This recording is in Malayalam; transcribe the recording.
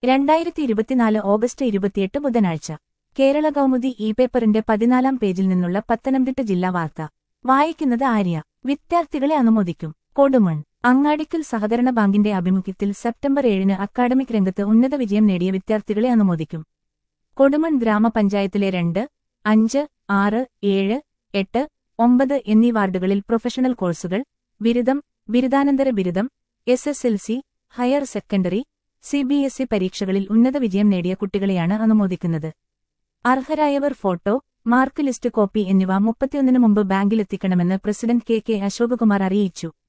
രണ്ടായിരത്തി ഇരുപത്തിനാല് ഓഗസ്റ്റ് ഇരുപത്തിയെട്ട് ബുധനാഴ്ച കേരള കൗമുദി ഇ പേപ്പറിന്റെ പതിനാലാം പേജിൽ നിന്നുള്ള പത്തനംതിട്ട ജില്ലാ വാർത്ത വായിക്കുന്നത് ആര്യ വിദ്യാർത്ഥികളെ അനുമോദിക്കും കൊടുമൺ അങ്ങാടിക്കൽ സഹകരണ ബാങ്കിന്റെ ആഭിമുഖ്യത്തിൽ സെപ്റ്റംബർ ഏഴിന് അക്കാഡമിക് രംഗത്ത് ഉന്നത വിജയം നേടിയ വിദ്യാർത്ഥികളെ അനുമോദിക്കും കൊടുമൺ ഗ്രാമപഞ്ചായത്തിലെ രണ്ട് അഞ്ച് ആറ് ഏഴ് എട്ട് ഒമ്പത് എന്നീ വാർഡുകളിൽ പ്രൊഫഷണൽ കോഴ്സുകൾ ബിരുദം ബിരുദാനന്തര ബിരുദം S S L C higher secondary C B S E പരീക്ഷകളിൽ ഉന്നത വിജയം നേടിയ കുട്ടികളെയാണ് അനുമോദിക്കുന്നത് അർഹരായവർ ഫോട്ടോ മാർക്ക് ലിസ്റ്റ് കോപ്പി എന്നിവ മുപ്പത്തിയൊന്നിന് മുമ്പ് ബാങ്കിലെത്തിക്കണമെന്ന് പ്രസിഡന്റ് കെ കെ അശോകകുമാർ അറിയിച്ചു